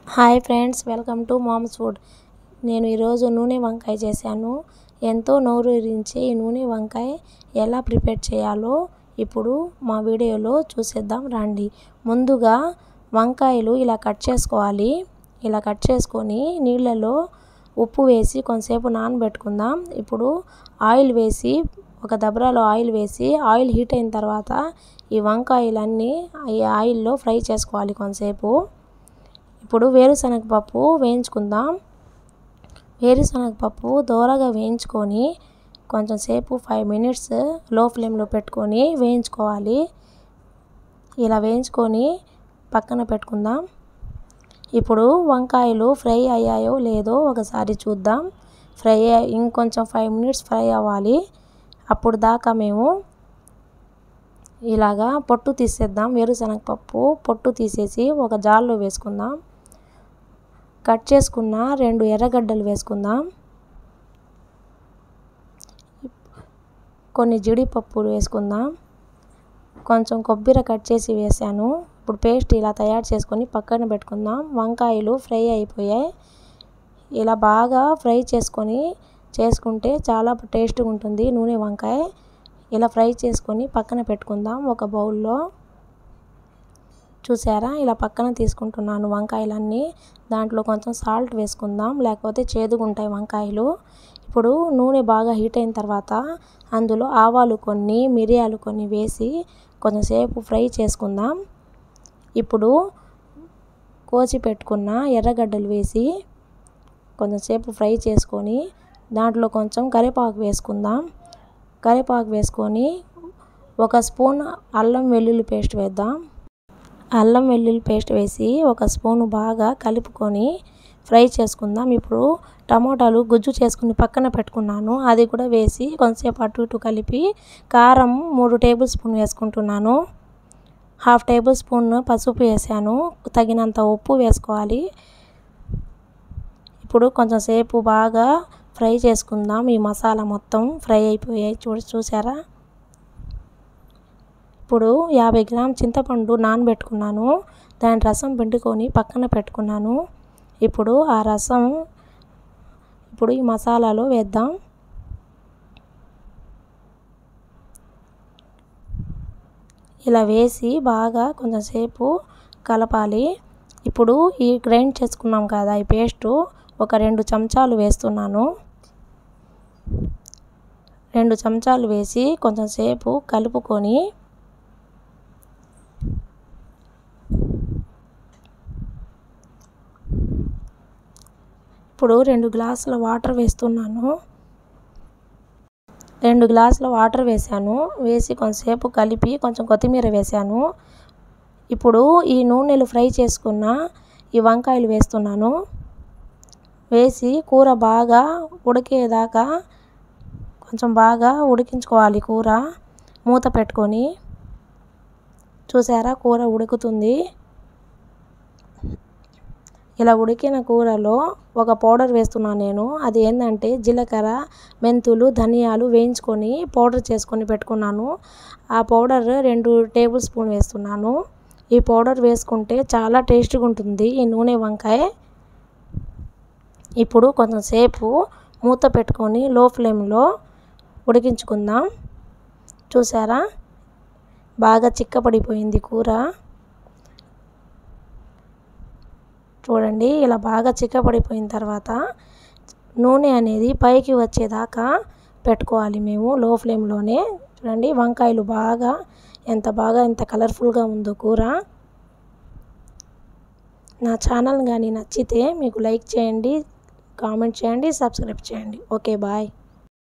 hi friends welcome to moms food నేను ఈరోజు నూనె వంకాయ చేశాను ఎంతో నోరూరించే ఈ నూనె వంకాయ ఎలా ప్రిపేర్ చేయాలో ఇప్పుడు మా వీడియోలో చూసేద్దాం రండి ముందుగా వంకాయలు ఇలా కట్ చేసుకోవాలి ఇలా కట్ చేసుకొని నీళ్ళలో ఉప్పు వేసి కొంతసేపు నానబెట్టుకుందాం ఇప్పుడు ఆయిల్ వేసి ఒక దబరాలో ఆయిల్ వేసి ఆయిల్ హీట్ అయిన తర్వాత ఈ వంకాయలన్నీ ఈ ఆయిల్లో ఫ్రై చేసుకోవాలి కొంతసేపు ఇప్పుడు వేరుశనగ పప్పు వేయించుకుందాం వేరుశనగ పప్పు దోరగా వేయించుకొని కొంచెం సేపు ఫైవ్ మినిట్స్ లో ఫ్లేమ్లో పెట్టుకొని వేయించుకోవాలి ఇలా వేయించుకొని పక్కన పెట్టుకుందాం ఇప్పుడు వంకాయలు ఫ్రై అయ్యాయో లేదో ఒకసారి చూద్దాం ఫ్రై ఇంకొంచెం ఫైవ్ మినిట్స్ ఫ్రై అవ్వాలి అప్పుడు దాకా మేము ఇలాగా పొట్టు తీసేద్దాం వేరుశనగ పప్పు పొట్టు తీసేసి ఒక జార్లో వేసుకుందాం కట్ చేసుకున్న రెండు ఎర్రగడ్డలు వేసుకుందాం కొన్ని జీడిపప్పులు వేసుకుందాం కొంచెం కొబ్బరి కట్ చేసి వేసాను ఇప్పుడు పేస్ట్ ఇలా తయారు చేసుకొని పక్కన పెట్టుకుందాం వంకాయలు ఫ్రై అయిపోయాయి ఇలా బాగా ఫ్రై చేసుకొని చేసుకుంటే చాలా టేస్ట్గా ఉంటుంది నూనె వంకాయ ఇలా ఫ్రై చేసుకొని పక్కన పెట్టుకుందాం ఒక బౌల్లో చూసారా ఇలా పక్కన తీసుకుంటున్నాను వంకాయలన్నీ దాంట్లో కొంచెం సాల్ట్ వేసుకుందాం లేకపోతే చేదుగుంటాయి వంకాయలు ఇప్పుడు నూనె బాగా హీట్ అయిన తర్వాత అందులో ఆవాలు కొన్ని మిరియాలు కొన్ని వేసి కొంచెంసేపు ఫ్రై చేసుకుందాం ఇప్పుడు కోసి పెట్టుకున్న ఎర్రగడ్డలు వేసి కొంచెంసేపు ఫ్రై చేసుకొని దాంట్లో కొంచెం కరివేపాకు వేసుకుందాం కరివేపాకు వేసుకొని ఒక స్పూన్ అల్లం వెల్లుల్లి పేస్ట్ వేద్దాం అల్లం వెల్లుల్లి పేస్ట్ వేసి ఒక స్పూను బాగా కలుపుకొని ఫ్రై చేసుకుందాం ఇప్పుడు టమోటాలు గుజ్జు చేసుకుని పక్కన పెట్టుకున్నాను అది కూడా వేసి కొంతసేపు అటు ఇటు కలిపి కారం మూడు టేబుల్ స్పూన్ వేసుకుంటున్నాను హాఫ్ టేబుల్ స్పూన్ పసుపు వేసాను తగినంత ఉప్పు వేసుకోవాలి ఇప్పుడు కొంచెం సేపు బాగా ఫ్రై చేసుకుందాం ఈ మసాలా మొత్తం ఫ్రై అయిపోయాయి చూ చూసారా ఇప్పుడు యాభై గ్రామ్ చింతపండు నానబెట్టుకున్నాను దాని రసం పిండుకొని పక్కన పెట్టుకున్నాను ఇప్పుడు ఆ రసం ఇప్పుడు ఈ మసాలాలో వేద్దాం ఇలా వేసి బాగా కొంచెంసేపు కలపాలి ఇప్పుడు ఈ గ్రైండ్ చేసుకున్నాం కదా ఈ పేస్టు ఒక రెండు చెంచాలు వేస్తున్నాను రెండు చెంచాలు వేసి కొంచెం సేపు కలుపుకొని ఇప్పుడు రెండు గ్లాసుల వాటర్ వేస్తున్నాను రెండు గ్లాసుల వాటర్ వేసాను వేసి కొంతసేపు కలిపి కొంచెం కొత్తిమీర వేసాను ఇప్పుడు ఈ నూనెలు ఫ్రై చేసుకున్న ఈ వంకాయలు వేస్తున్నాను వేసి కూర బాగా ఉడికేదాకా కొంచెం బాగా ఉడికించుకోవాలి కూర మూత పెట్టుకొని చూసారా కూర ఉడుకుతుంది ఇలా ఉడికిన కూరలో ఒక పౌడర్ వేస్తున్నాను నేను అది ఏంటంటే జీలకర్ర మెంతులు ధనియాలు వేయించుకొని పౌడర్ చేసుకొని పెట్టుకున్నాను ఆ పౌడర్ రెండు టేబుల్ స్పూన్ వేస్తున్నాను ఈ పౌడర్ వేసుకుంటే చాలా టేస్ట్గా ఉంటుంది ఈ నూనె వంకాయ ఇప్పుడు కొంచెంసేపు మూత పెట్టుకొని లో ఫ్లేమ్లో ఉడికించుకుందాం చూసారా బాగా చిక్కపడిపోయింది కూర చూడండి ఇలా బాగా చిక్కపడిపోయిన తర్వాత నూనె అనేది పైకి వచ్చేదాకా పెట్టుకోవాలి మేము లో ఫ్లేమ్లోనే చూడండి వంకాయలు బాగా ఎంత బాగా ఎంత కలర్ఫుల్గా ఉందో కూర నా ఛానల్ కానీ నచ్చితే మీకు లైక్ చేయండి కామెంట్ చేయండి సబ్స్క్రైబ్ చేయండి ఓకే బాయ్